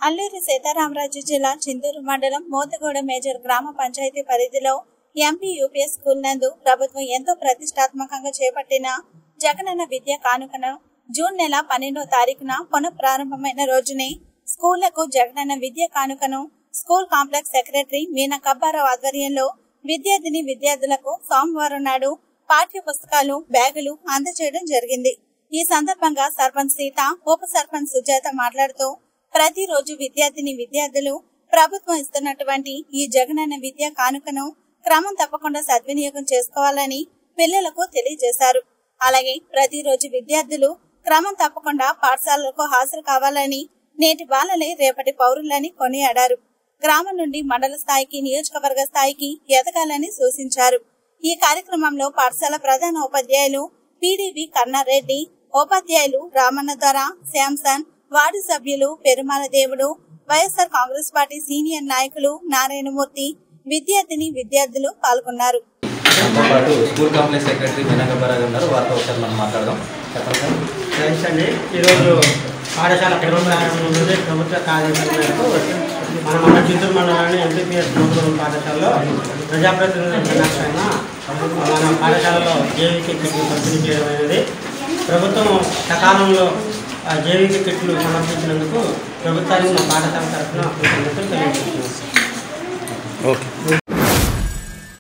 అల్లూరి సీతారామరాజు జిల్లా చింతూరు మండలం మోతగూడ మేజర్ గ్రామ పంచాయతీ పరిధిలో ఎంపీ యూపీఎస్ స్కూల్ నందు ప్రభుత్వం ఎంతో ప్రతిష్టాత్మకంగా చేపట్టిన జగనన్న విద్యా కానుకను జూన్ నెల పన్నెండో తారీఖున పునః ప్రారంభమైన రోజునే స్కూళ్లకు జగనన్న విద్యా కానుకను school complex secretary Meena Kabbarao ఆధ్వర్యంలో విద్యార్థిని విద్యార్థులకు సోమవారం నాడు పాఠ్య పుస్తకాలు బ్యాగులు అందజేయడం జరిగింది ఈ సందర్భంగా సర్పంచ్ సీత ఉప సర్పంచ్ సుజాత మాట్లాడుతూ ప్రతిరోజు విద్యార్థిని విద్యార్థులు ప్రభుత్వం ఇస్తున్నటువంటి ఈ జగనన్న విద్యా కానుకను క్రమం తప్పకుండా సద్వినియోగం చేసుకోవాలని పిల్లలకు తెలియజేశారు అలాగే ప్రతిరోజు విద్యార్థులు క్రమం తప్పకుండా పాఠశాలలకు హాజరు కావాలని నేటి బాలలే రేపటి పౌరులని కొనియాడారు గ్రామం నుండి మండల స్థాయికి నియోజకవర్గ స్థాయికి ఎదగాలని సూచించారు ఈ కార్యక్రమంలో పాఠశాల ప్రధాన ఉపాధ్యాయులు పిడివి కన్నారెడ్డి ఉపాధ్యాయులు రామన్న దొర శాంసన్ వార్డు సభ్యులు పెరుమాల దేవుడు వైఎస్ఆర్ కాంగ్రెస్ పార్టీ సీనియర్ నాయకులు నారాయణమూర్తి విద్యార్థిని విద్యార్థులు పాల్గొన్నారు దాంతో పాటు స్కూల్ కాంప్లెక్స్ సెక్రటరీ మీనాగబ్బరాజు ఉన్నారు వారితో ఒకసారి మనం మాట్లాడదాం చెప్పండి సార్ థ్యాంక్స్ అండి ఈరోజు పాఠశాల పునఃప్రారంభం నుండి ప్రభుత్వ ఆదేశాల మేరకు మన మన చిత్తూరు మండలాన్ని ఎంపీపీఎస్ ప్రభుత్వ పాఠశాలలో ప్రజాప్రతినిధుల దినాచరణ మన పాఠశాలలో జేవికి కిట్లు పంపిణీ చేయడం అనేది ప్రభుత్వం సకాలంలో ఆ జేవికి కిట్లు సమర్పించినందుకు ప్రభుత్వానికి మా పాఠశాల తరఫున కృతజ్ఞతలు తెలియజేస్తున్నాం ఓకే